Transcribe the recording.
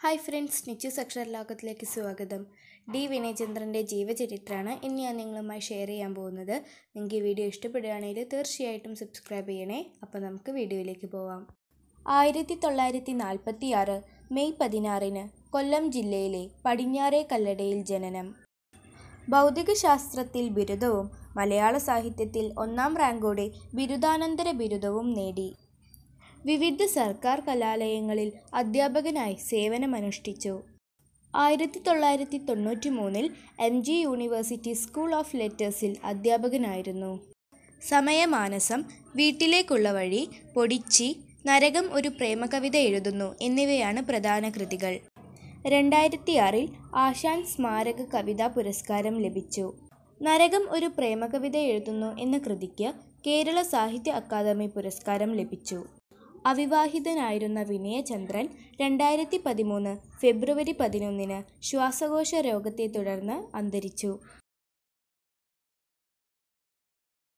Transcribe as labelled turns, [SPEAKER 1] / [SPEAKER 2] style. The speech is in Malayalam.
[SPEAKER 1] ഹായ് ഫ്രണ്ട്സ് നിച്ചൂസ് അക്ഷരലോകത്തിലേക്ക് സ്വാഗതം ഡി വിനയചന്ദ്രൻ്റെ ജീവചരിത്രമാണ് ഇന്ന് ഞാൻ നിങ്ങളുമായി ഷെയർ ചെയ്യാൻ പോകുന്നത് നിങ്ങൾക്ക് ഈ വീഡിയോ ഇഷ്ടപ്പെടുകയാണെങ്കിൽ തീർച്ചയായിട്ടും സബ്സ്ക്രൈബ് ചെയ്യണേ അപ്പോൾ നമുക്ക് വീഡിയോയിലേക്ക് പോവാം ആയിരത്തി തൊള്ളായിരത്തി നാൽപ്പത്തി ആറ് മെയ് പതിനാറിന് കൊല്ലം ജില്ലയിലെ പടിഞ്ഞാറേ കല്ലടയിൽ ജനനം ഭൗതികശാസ്ത്രത്തിൽ ബിരുദവും മലയാള സാഹിത്യത്തിൽ ഒന്നാം റാങ്കോടെ ബിരുദാനന്തര ബിരുദവും നേടി വിവിധ സർക്കാർ കലാലയങ്ങളിൽ അധ്യാപകനായി സേവനമനുഷ്ഠിച്ചു ആയിരത്തി തൊള്ളായിരത്തി തൊണ്ണൂറ്റി മൂന്നിൽ M G university school of ലെറ്റേഴ്സിൽ അധ്യാപകനായിരുന്നു സമയമാനസം വീട്ടിലേക്കുള്ള വഴി പൊടിച്ചി നരകം ഒരു പ്രേമകവിത എഴുതുന്നു എന്നിവയാണ് പ്രധാന കൃതികൾ രണ്ടായിരത്തി ആറിൽ ആശാൻ സ്മാരക കവിതാ പുരസ്കാരം ലഭിച്ചു നരകം ഒരു പ്രേമകവിത എഴുതുന്നു എന്ന കൃതിക്ക് കേരള സാഹിത്യ അക്കാദമി പുരസ്കാരം ലഭിച്ചു അവിവാഹിതനായിരുന്ന വിനയചന്ദ്രൻ രണ്ടായിരത്തി പതിമൂന്ന് ഫെബ്രുവരി പതിനൊന്നിന് ശ്വാസകോശ രോഗത്തെ തുടർന്ന് അന്തരിച്ചു